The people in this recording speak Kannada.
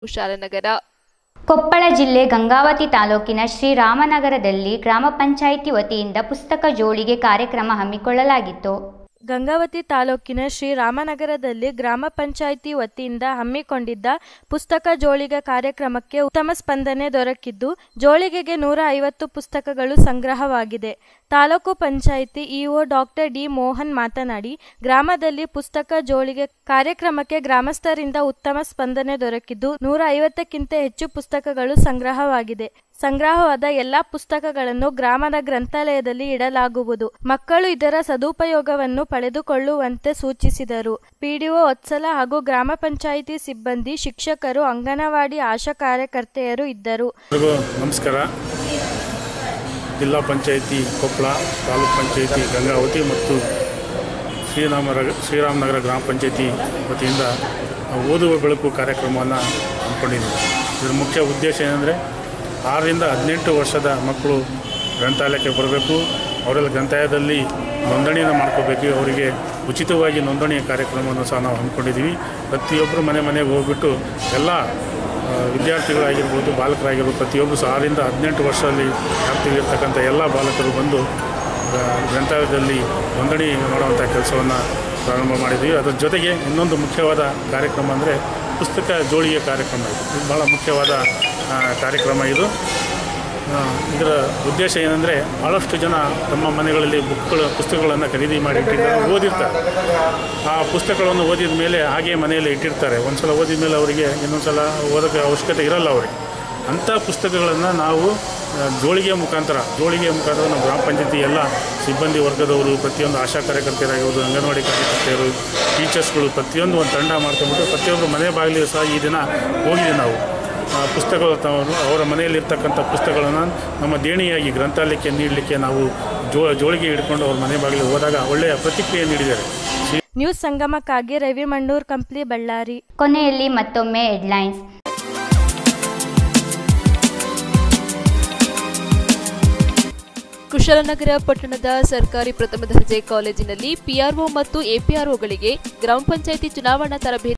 ಕುಶಾಲನಗರ ಕೊಪ್ಪಳ ಜಿಲ್ಲೆ ಗಂಗಾವತಿ ತಾಲೂಕಿನ ಶ್ರೀರಾಮನಗರದಲ್ಲಿ ಗ್ರಾಮ ಪಂಚಾಯಿತಿ ವತಿಯಿಂದ ಪುಸ್ತಕ ಜೋಳಿಗೆ ಕಾರ್ಯಕ್ರಮ ಹಮ್ಮಿಕೊಳ್ಳಲಾಗಿತ್ತು ಗಂಗಾವತಿ ತಾಲೂಕಿನ ಶ್ರೀರಾಮನಗರದಲ್ಲಿ ಗ್ರಾಮ ಪಂಚಾಯಿತಿ ವತಿಯಿಂದ ಹಮ್ಮಿಕೊಂಡಿದ್ದ ಪುಸ್ತಕ ಜೋಳಿಗೆ ಕಾರ್ಯಕ್ರಮಕ್ಕೆ ಉತ್ತಮ ಸ್ಪಂದನೆ ದೊರಕಿದ್ದು ಜೋಳಿಗೆಗೆ ನೂರ ಐವತ್ತು ಪುಸ್ತಕಗಳು ಸಂಗ್ರಹವಾಗಿದೆ taluk panchayat EO doctor D Mohan ಮಾತನಾಡಿ ಗ್ರಾಮದಲ್ಲಿ ಪುಸ್ತಕ ಜೋಳಿಗೆ ಕಾರ್ಯಕ್ರಮಕ್ಕೆ ಗ್ರಾಮಸ್ಥರಿಂದ ಉತ್ತಮ ಸ್ಪಂದನೆ ದೊರಕಿದ್ದು ನೂರ ಐವತ್ತಕ್ಕಿಂತ ಹೆಚ್ಚು ಪುಸ್ತಕಗಳು ಸಂಗ್ರಹವಾಗಿದೆ ಸಂಗ್ರಹವಾದ ಎಲ್ಲಾ ಪುಸ್ತಕಗಳನ್ನು ಗ್ರಾಮದ ಗ್ರಂಥಾಲಯದಲ್ಲಿ ಇಡಲಾಗುವುದು ಮಕ್ಕಳು ಇದರ ಸದುಪಯೋಗವನ್ನು ಪಡೆದುಕೊಳ್ಳುವಂತೆ ಸೂಚಿಸಿದರು ಪಿಡಿಒ ವತ್ಸಲ ಹಾಗೂ ಗ್ರಾಮ ಪಂಚಾಯಿತಿ ಸಿಬ್ಬಂದಿ ಶಿಕ್ಷಕರು ಅಂಗನವಾಡಿ ಆಶಾ ಕಾರ್ಯಕರ್ತೆಯರು ಇದ್ದರು ಎಲ್ರಿಗೂ ನಮಸ್ಕಾರ ಜಿಲ್ಲಾ ಪಂಚಾಯಿತಿ ಕೊಪ್ಪಳ ತಾಲೂಕ್ ಪಂಚಾಯಿತಿ ಗಂಗಾವತಿ ಮತ್ತು ಶ್ರೀರಾಮನಗರ ಶ್ರೀರಾಮನಗರ ಗ್ರಾಮ ಪಂಚಾಯಿತಿ ವತಿಯಿಂದ ಓದುವ ಬೆಳಕು ಕಾರ್ಯಕ್ರಮವನ್ನು ಹಮ್ಮಿಕೊಂಡಿದ್ದೀವಿ ಇದರ ಮುಖ್ಯ ಉದ್ದೇಶ ಏನಂದರೆ ಆರರಿಂದ ಹದಿನೆಂಟು ವರ್ಷದ ಮಕ್ಕಳು ಗ್ರಂಥಾಲಯಕ್ಕೆ ಬರಬೇಕು ಅವರೆಲ್ಲ ಗ್ರಂಥಾಲಯದಲ್ಲಿ ನೋಂದಣಿಯನ್ನು ಮಾಡ್ಕೋಬೇಕು ಅವರಿಗೆ ಉಚಿತವಾಗಿ ನೋಂದಣಿಯ ಕಾರ್ಯಕ್ರಮವನ್ನು ಸಹ ನಾವು ಹಮ್ಮಿಕೊಂಡಿದ್ದೀವಿ ಪ್ರತಿಯೊಬ್ಬರು ಮನೆ ಮನೆಗೆ ಹೋಗ್ಬಿಟ್ಟು ಎಲ್ಲ ಆ, ವಿದ್ಯಾರ್ಥಿಗಳಾಗಿರ್ಬೋದು ಬಾಲಕರಾಗಿರ್ಬೋದು ಪ್ರತಿಯೊಬ್ಬರು ಸಹ ಆರರಿಂದ ಹದಿನೆಂಟು ವರ್ಷದಲ್ಲಿ ವ್ಯಾಪ್ತಿಗಿರ್ತಕ್ಕಂಥ ಎಲ್ಲ ಬಾಲಕರು ಬಂದು ಆ, ಗ್ರಂಥಾಲಯದಲ್ಲಿ ನೋಂದಣಿ ಮಾಡುವಂಥ ಕೆಲಸವನ್ನು ಪ್ರಾರಂಭ ಮಾಡಿದ್ದೀವಿ ಅದರ ಜೊತೆಗೆ ಇನ್ನೊಂದು ಮುಖ್ಯವಾದ ಕಾರ್ಯಕ್ರಮ ಅಂದರೆ ಪುಸ್ತಕ ಜೋಳಿಗೆ ಕಾರ್ಯಕ್ರಮ ಇದು ಇದು ಭಾಳ ಮುಖ್ಯವಾದ ಆ, ಕಾರ್ಯಕ್ರಮ ಇದು ಆ, ಇದರ ಉದ್ದೇಶ ಏನಂದರೆ ಭಾಳಷ್ಟು ಜನ ತಮ್ಮ ಮನೆಗಳಲ್ಲಿ ಬುಕ್ಗಳು ಪುಸ್ತಕಗಳನ್ನು ಖರೀದಿ ಮಾಡಿ ಇಟ್ಟಿರ್ತಾರೆ ಓದಿರ್ತಾರೆ ಆ ಪುಸ್ತಕಗಳನ್ನು ಓದಿದ ಮೇಲೆ ಹಾಗೆ ಮನೆಯಲ್ಲಿ ಇಟ್ಟಿರ್ತಾರೆ ಒಂದು ಸಲ ಓದಿದ ಮೇಲೆ ಅವರಿಗೆ ಇನ್ನೊಂದು ಸಲ ಓದೋಕ್ಕೆ ಅವಶ್ಯಕತೆ ಇರಲ್ಲ ಅವರಿಗೆ ಅಂಥ ಪುಸ್ತಕಗಳನ್ನು ನಾವು ಆ, ಜೋಳಿಗೆ ಮುಖಾಂತರ ಜೋಳಿಗೆ ಮುಖಾಂತರ ನಾವು ಗ್ರಾಮ ಪಂಚಾಯತಿ ಎಲ್ಲ ಸಿಬ್ಬಂದಿ ವರ್ಗದವರು ಪ್ರತಿಯೊಂದು ಆಶಾ ಕಾರ್ಯಕರ್ತೆಯರಾಗಿರ್ಬೋದು ಅಂಗನವಾಡಿ ಕಾರ್ಯಕರ್ತೆಯರು ಟೀಚರ್ಸ್ಗಳು ಪ್ರತಿಯೊಂದು ಒಂದು ತಂಡ ಮಾಡ್ಕೊಂಡ್ಬಿಟ್ಟು ಪ್ರತಿಯೊಬ್ಬರು ಮನೆ ಬಾಗಿಲಿಗೆ ಸಹ ಈ ದಿನ ಹೋಗಿದ್ದೀವಿ ನಾವು ಆ ಪುಸ್ತಕಗಳು ತಾವು ಅವರ ಮನೆಯಲ್ಲಿರ್ತಕ್ಕಂಥ ಪುಸ್ತಕಗಳನ್ನು ನಮ್ಮ ದೇಣಿಯಾಗಿ ಗ್ರಂಥಾಲಯಕ್ಕೆ ನೀಡಲಿಕ್ಕೆ ನಾವು ಜೋ ಜೋಳಿಗೆ ಹಿಡ್ಕೊಂಡು ಅವ್ರ ಮನೆ ಬಾಗಿಲಿಗೆ ಹೋದಾಗ ಒಳ್ಳೆಯ ಪ್ರತಿಕ್ರಿಯೆ ನೀಡಿದ್ದಾರೆ ನ್ಯೂಸ್ ಸಂಗಮಕ್ಕಾಗಿ ರವಿ ಮಣ್ಣೂರ್ ಕಂಪ್ಲಿ ಬಳ್ಳಾರಿ ಕೊನೆಯಲ್ಲಿ ಮತ್ತೊಮ್ಮೆ ಹೆಡ್ಲೈನ್ಸ್ ಕುಶಾಲನಗರ ಪಟ್ಟಣದ ಸರ್ಕಾರಿ ಪ್ರಥಮ ದರ್ಜೆ ಕಾಲೇಜಿನಲ್ಲಿ ಪಿಆರ್ಒ ಮತ್ತು ಎಪಿಆರ್ಒಗಳಿಗೆ ಗ್ರಾಮ ಪಂಚಾಯಿತಿ ಚುನಾವಣಾ ತರಬೇತಿ